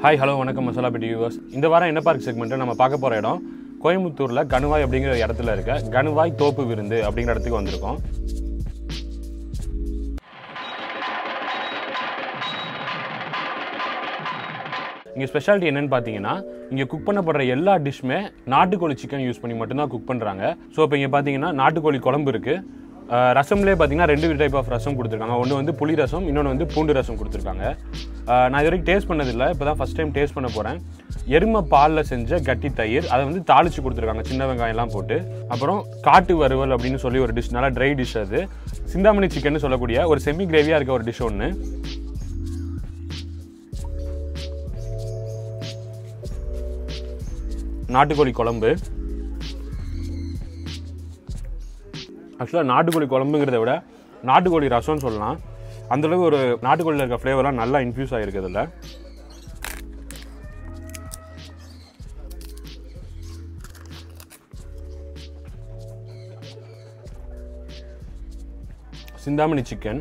hi hello வணக்கம் மசாலா பெட்டி viewers இந்த வாரம் என்ன பார்க் செக்மெண்ட்டு நம்ம பார்க்க போகிற இடம் கோயம்புத்தூரில் கணுவாய் அப்படிங்கிற இடத்துல இருக்க கணுவாய் தோப்பு விருந்து அப்படிங்கிற இடத்துக்கு வந்திருக்கோம் இங்கே ஸ்பெஷாலிட்டி என்னன்னு பார்த்தீங்கன்னா இங்கே குக் பண்ணப்படுற எல்லா டிஷ்ஷுமே நாட்டுக்கோழி சிக்கன் யூஸ் பண்ணி மட்டும்தான் குக் பண்ணுறாங்க ஸோ இப்போ இங்கே பார்த்தீங்கன்னா நாட்டுக்கோழி குழம்பு இருக்குது ரசம்லேயே பார்த்தீங்கன்னா ரெண்டு டைப் ஆஃப் ரசம் கொடுத்துருக்காங்க ஒன்று வந்து புளி ரசம் இன்னொன்று வந்து பூண்டு ரசம் கொடுத்துருக்காங்க அஹ் நான் இது வரைக்கும் டேஸ்ட் பண்ணதில்லை இப்போ தான் ஃபஸ்ட் டைம் டேஸ்ட் பண்ண போகிறேன் எருமை பாலில் செஞ்ச கட்டி தயிர் அதை வந்து தாளிச்சு கொடுத்துருக்காங்க சின்ன வெங்காயம்லாம் போட்டு அப்புறம் காட்டு வறுவல் அப்படின்னு சொல்லி ஒரு டிஷ் நல்லா ட்ரை டிஷ் அது சிந்தாமணி சிக்கன் சொல்லக்கூடிய ஒரு செமி கிரேவியாக இருக்க ஒரு டிஷ் ஒன்று நாட்டுக்கோழி குழம்பு ஆக்சுவலாக நாட்டுக்கோழி குழம்புங்கிறத விட நாட்டுக்கோழி ரசம்னு சொல்லலாம் அந்தளவு ஒரு நாட்டுக்கோழியில் இருக்க ஃப்ளேவர்லாம் நல்லா இன்ஃப்யூஸ் ஆகிருக்கு இதில் சிந்தாமணி சிக்கன்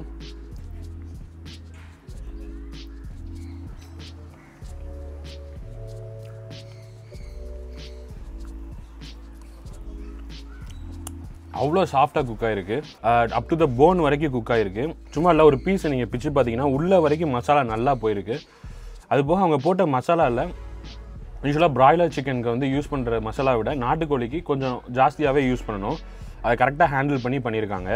அவ்வளோ சாஃப்டாக குக் ஆகிருக்கு அப் டு த போன் வரைக்கும் குக் ஆகிருக்கு சும்மா இல்லை ஒரு பீஸை நீங்கள் பிச்சு பார்த்தீங்கன்னா உள்ள வரைக்கும் மசாலா நல்லா போயிருக்கு அது போக அவங்க போட்ட மசாலாவில் யூஸ்வலாக பிராய்லர் சிக்கனுக்கு வந்து யூஸ் பண்ணுற மசாலா விட நாட்டுக்கோழிக்கு கொஞ்சம் ஜாஸ்தியாகவே யூஸ் பண்ணணும் அதை கரெக்டாக ஹேண்டில் பண்ணி பண்ணியிருக்காங்க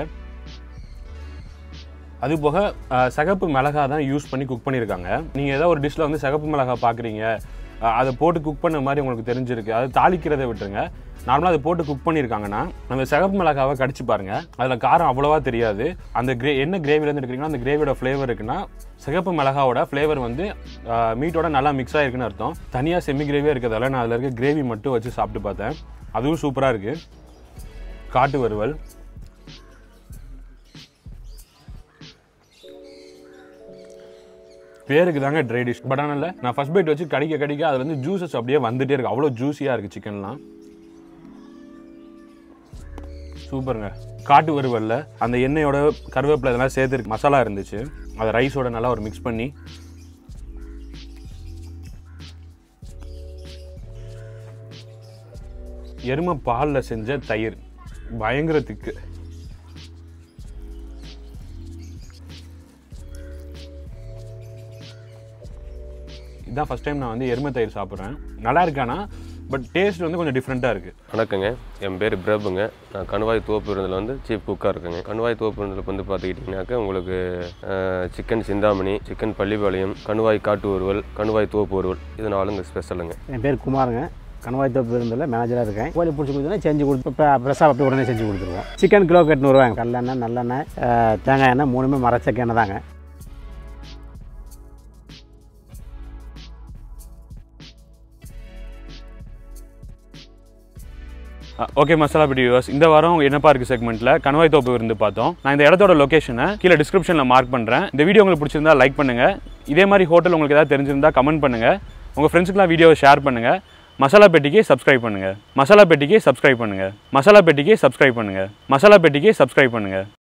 அது போக அஹ், சிகப்பு மிளகா தான் யூஸ் பண்ணி குக் பண்ணியிருக்காங்க நீங்கள் ஏதோ ஒரு டிஷ்ஷில் வந்து சிகப்பு மிளகா பார்க்குறீங்க அதை போட்டு குக் பண்ண மாதிரி உங்களுக்கு தெரிஞ்சிருக்கு அது தாளிக்கிறதை விட்டுருங்க நார்மலாக அதை போட்டு குக் பண்ணியிருக்காங்கன்னா அந்த சிகப்பு மிளகாவை கடிச்சு பாருங்க அதில் காரம் அவ்வளோவா தெரியாது அந்த கிரே என்ன கிரேவிலேருந்து எடுக்கிறீங்கன்னா அந்த கிரேவியோட ஃப்ளேவர் இருக்குன்னா சிகப்பு மிளகாவோட ஃப்ளேவர் வந்து மீட்டோட நல்லா மிக்ஸ் ஆகிருக்குன்னு அர்த்தம் தனியாக செமி கிரேவியாக இருக்கிறதால நான் அதில் இருக்க கிரேவி மட்டும் வச்சு சாப்பிட்டு பார்த்தேன் அதுவும் சூப்பராக இருக்குது காட்டு வறுவல் பேருக்கு தாங்க ட்ரை டிஷ் பட் ஆனால் இல்லை நான் ஃபர்ஸ்ட் பைட் வச்சு கடிக்க கடிக்க அது வந்து ஜூஸஸ் அப்படியே வந்துட்டே இருக்கு அவ்வளோ ஜூஸியாக இருக்குது சிக்கன்லாம் சூப்பருங்க காட்டு வறுவல்ல அந்த எண்ணெயோட கருவேப்பிலை இதெல்லாம் சேர்த்து மசாலா இருந்துச்சு அதை ரைஸோட நல்லா ஒரு மிக்ஸ் பண்ணி எருமை பாலில் செஞ்ச தயிர் பயங்கர திக்கு இதான் ஃபர்ஸ்ட் டைம் நான் வந்து எருமை தயிர் சாப்பிட்றேன் நல்லா இருக்கானா பட் டேஸ்ட் வந்து கொஞ்சம் டிஃப்ரெண்ட்டாக இருக்குது வணக்கங்க என் பேர் பிரபுங்க நான் கணுவாய் தோப்பு விருந்தில் வந்து சீஃப் குக்காக இருக்கேங்க கணுவாய் தோப்பு விருந்தில் வந்து பார்த்துக்கிட்டிங்கனாக்கா உங்களுக்கு சிக்கன் சிந்தாமணி சிக்கன் பள்ளிப்பாளையம் கணுவாய் காட்டு ஒருவல் கணுவாய் தோப்பு ஒருவல் இது நாலு இங்கே ஸ்பெஷலுங்க என் பேர் குமாருங்க கணவாய் தோப்பு இருந்தில் மேனேஜராக இருக்கேன் கோழி பிடிச்சி கொடுத்தோன்னா செஞ்சு கொடுத்து இப்போ ஃப்ரெஷ்ஷாக அப்படியே உடனே செஞ்சு கொடுத்துருவோம் சிக்கன் கிலோ எட்நூறுவாங்க கல்லெண்ணெய் நல்லெண்ணெய் அஹ், தேங்காய் எண்ணெய் மூணுமே மரச்சக்க எண்ணெய் தாங்க ஓகே மசாலா பிடி வியூவர்ஸ் இந்த வாரம் என்ன பார்க்கு செக்மெண்ட்டில் கணவாய் தோப்பு இருந்து பார்த்தோம் நான் இந்த இடத்தோட லொகேஷனை கீழே டிஸ்கிரிப்ஷனில் மார்க் பண்ணுறேன் இந்த வீடியோ உங்களுக்கு பிடிச்சிருந்தா லைக் பண்ணுங்கள் இதே மாதிரி ஹோட்டல் உங்களுக்கு ஏதாவது தெரிஞ்சிருந்தா கமெண்ட் பண்ணுங்கள் உங்கள் ஃப்ரெண்ட்ஸுக்குலாம் வீடியோவை ஷேர் பண்ணுங்கள் மசாலா பெட்டிக்கு சப்ஸ்கிரைப் பண்ணுங்கள் மசாலா பெட்டிக்கு சப்ஸ்கிரைப் பண்ணுங்கள் மசாலா பெட்டிக்கு சப்ஸ்கிரைப் பண்ணுங்கள் மசாலா பெட்டிக்கு சப்ஸ்கிரைப் பண்ணுங்கள்